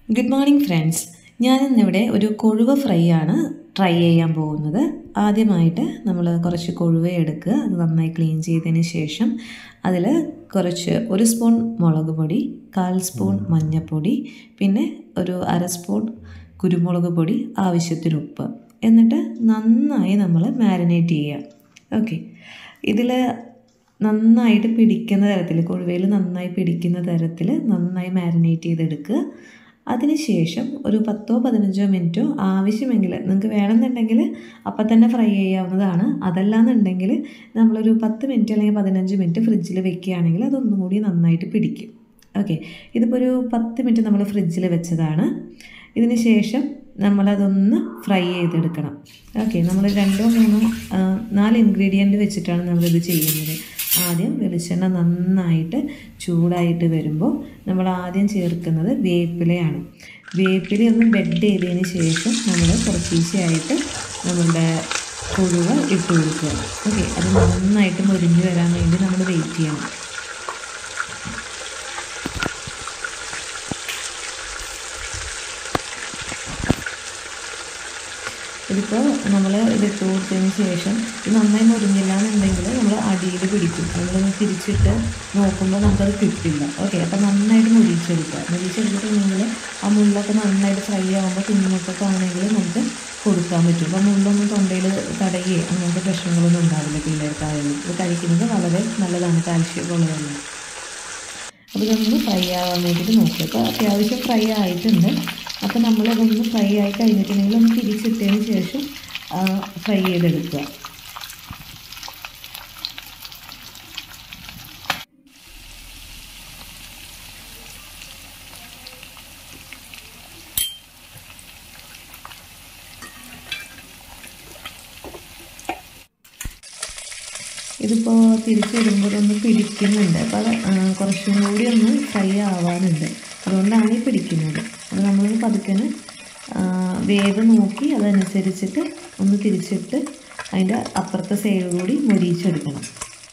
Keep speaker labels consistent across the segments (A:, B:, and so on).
A: good morning friends ഞാൻ ഇന്നിവിടെ ഒരു കൊഴുവ ഫ്രൈ ആണ് ട്രൈ ചെയ്യാൻ പോകുന്നത് ആദ്യമായിട്ട് നമ്മൾ കുറച്ച് കൊഴുവ എടുക്കുക അത് നന്നായി ക്ലീൻ ചെയ്തതിന് ശേഷം അതിൽ കുറച്ച് ഒരു സ്പൂൺ മുളക് പൊടി കാൽ സ്പൂൺ മഞ്ഞൾപ്പൊടി പിന്നെ ഒരു അര സ്പൂൺ കുരുമുളക് പൊടി ആവശ്യത്തിന് ഉപ്പ് എന്നിട്ട് നന്നായി നമ്മൾ മാരിനേറ്റ് ചെയ്യുക ഓക്കെ ഇതിൽ നന്നായിട്ട് പിടിക്കുന്ന തരത്തിൽ കൊഴുവയിൽ നന്നായി പിടിക്കുന്ന തരത്തിൽ നന്നായി മാരിനേറ്റ് ചെയ്തെടുക്കുക അതിനുശേഷം ഒരു പത്തോ പതിനഞ്ചോ മിനിറ്റോ ആവശ്യമെങ്കിൽ നിങ്ങൾക്ക് വേണമെന്നുണ്ടെങ്കിൽ അപ്പം തന്നെ ഫ്രൈ ചെയ്യാവുന്നതാണ് അതല്ലാന്നുണ്ടെങ്കിൽ നമ്മളൊരു പത്ത് മിനിറ്റ് അല്ലെങ്കിൽ പതിനഞ്ച് മിനിറ്റ് ഫ്രിഡ്ജിൽ വെക്കുകയാണെങ്കിൽ അതൊന്നും കൂടി നന്നായിട്ട് പിടിക്കും ഓക്കെ ഇതിപ്പോൾ ഒരു പത്ത് മിനിറ്റ് നമ്മൾ ഫ്രിഡ്ജിൽ വെച്ചതാണ് ഇതിന് ശേഷം നമ്മളതൊന്ന് ഫ്രൈ ചെയ്തെടുക്കണം ഓക്കെ നമ്മൾ രണ്ടോ മൂന്നോ ആ, നാല് ഇൻഗ്രീഡിയൻറ്റ് വെച്ചിട്ടാണ് നമ്മളിത് ചെയ്യുന്നത് ആദ്യം വെളിച്ചെണ്ണ നന്നായിട്ട് ചൂടായിട്ട് വരുമ്പോൾ നമ്മൾ ആദ്യം ചേർക്കുന്നത് വേപ്പിലയാണ് വേപ്പില ഒന്ന് ബെഡ് ചെയ്തതിന് ശേഷം നമ്മൾ കുറച്ചീശയായിട്ട് നമ്മളുടെ കൊഴുവ ഇട്ട് കൊടുക്കുക ഓക്കെ അത് നന്നായിട്ട് മുരിഞ്ഞ് വരാൻ വേണ്ടി നമ്മൾ വെയിറ്റ് ചെയ്യണം ഇതിപ്പോൾ നമ്മൾ ഇതിട്ട് കൊടുത്തതിന് ശേഷം ഇത് നന്നായി മുറിഞ്ഞില്ല എന്നുണ്ടെങ്കിൽ നമ്മൾ അടിയിൽ പിടിക്കും നമ്മളൊന്ന് തിരിച്ചിട്ട് നോക്കുമ്പോൾ നമുക്കത് കിട്ടില്ല ഓക്കെ അപ്പോൾ നന്നായിട്ട് മുരിച്ചെടുക്കുക മുരിച്ചെടുത്തിട്ടുണ്ടെങ്കിൽ ആ മുള്ളൊക്കെ നന്നായിട്ട് ഫ്രൈ ആകുമ്പോൾ കുഞ്ഞുങ്ങൾക്കൊക്കെ ആണെങ്കിൽ നമുക്ക് കൊടുക്കാൻ പറ്റും അപ്പോൾ മുള്ളൊന്നും തൊണ്ടയിൽ തടയുകയോ അങ്ങനത്തെ പ്രശ്നങ്ങളൊന്നും ഉണ്ടാവില്ല പിള്ളേർക്കായാലും ഇത് കഴിക്കുന്നത് വളരെ നല്ലതാണ് കാൽഷ്യം ഉള്ളതല്ല അപ്പോൾ ഇതൊന്ന് ഫ്രൈ ആവാൻ വേണ്ടിയിട്ട് നോക്കുക അപ്പോൾ അത്യാവശ്യം ഫ്രൈ ആയിട്ടുണ്ട് അപ്പോൾ നമ്മളതൊന്ന് ഫ്രൈ ആയി കഴിഞ്ഞിട്ടുണ്ടെങ്കിൽ ഒന്ന് തിരിച്ചിട്ടതിന് ശേഷം ഫ്രൈ ചെയ്തെടുക്കുക ഇതിപ്പോൾ തിരിച്ചിടുമ്പോൾ ഒന്ന് പിടിക്കുന്നുണ്ട് അപ്പോൾ അത് ആ, കുറച്ചും കൂടി ഒന്ന് ഫ്രൈ ആവാനുണ്ട് അതുകൊണ്ടാണ് ഈ പിടിക്കുന്നത് അപ്പോൾ നമ്മൾ പതുക്കനെ ആ, വേവ് നോക്കി അതനുസരിച്ചിട്ട് ഒന്ന് തിരിച്ചിട്ട് അതിൻ്റെ അപ്പുറത്തെ സൈഡ് കൂടി മൊരിയിച്ചെടുക്കണം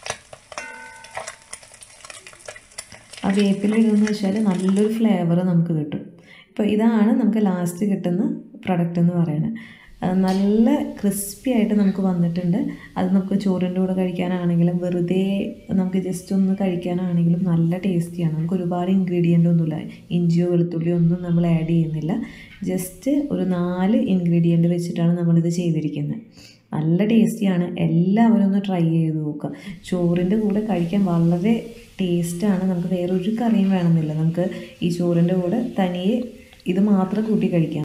A: ആ വേപ്പിലിടുന്ന വെച്ചാൽ നല്ലൊരു ഫ്ലേവർ നമുക്ക് കിട്ടും ഇപ്പോൾ ഇതാണ് നമുക്ക് ലാസ്റ്റ് കിട്ടുന്ന പ്രൊഡക്റ്റ് എന്ന് പറയുന്നത് അത് നല്ല ക്രിസ്പി ആയിട്ട് നമുക്ക് വന്നിട്ടുണ്ട് അത് നമുക്ക് ചോറിൻ്റെ കൂടെ കഴിക്കാനാണെങ്കിലും വെറുതെ നമുക്ക് ജസ്റ്റ് ഒന്ന് കഴിക്കാനാണെങ്കിലും നല്ല ടേസ്റ്റിയാണ് നമുക്ക് ഒരുപാട് ഇൻഗ്രീഡിയൻ്റ് ഒന്നുമില്ല ഇഞ്ചിയോ വെളുത്തുള്ളിയോ ഒന്നും നമ്മൾ ആഡ് ചെയ്യുന്നില്ല ജസ്റ്റ് ഒരു നാല് ഇൻഗ്രീഡിയൻ്റ് വെച്ചിട്ടാണ് നമ്മളിത് ചെയ്തിരിക്കുന്നത് നല്ല ടേസ്റ്റിയാണ് എല്ലാവരും ഒന്ന് ട്രൈ ചെയ്ത് നോക്കുക ചോറിൻ്റെ കൂടെ കഴിക്കാൻ വളരെ ടേസ്റ്റാണ് നമുക്ക് വേറൊരു കറിയും വേണമെന്നില്ല നമുക്ക് ഈ ചോറിൻ്റെ കൂടെ തനിയെ ഇത് മാത്രം കൂട്ടി കഴിക്കാം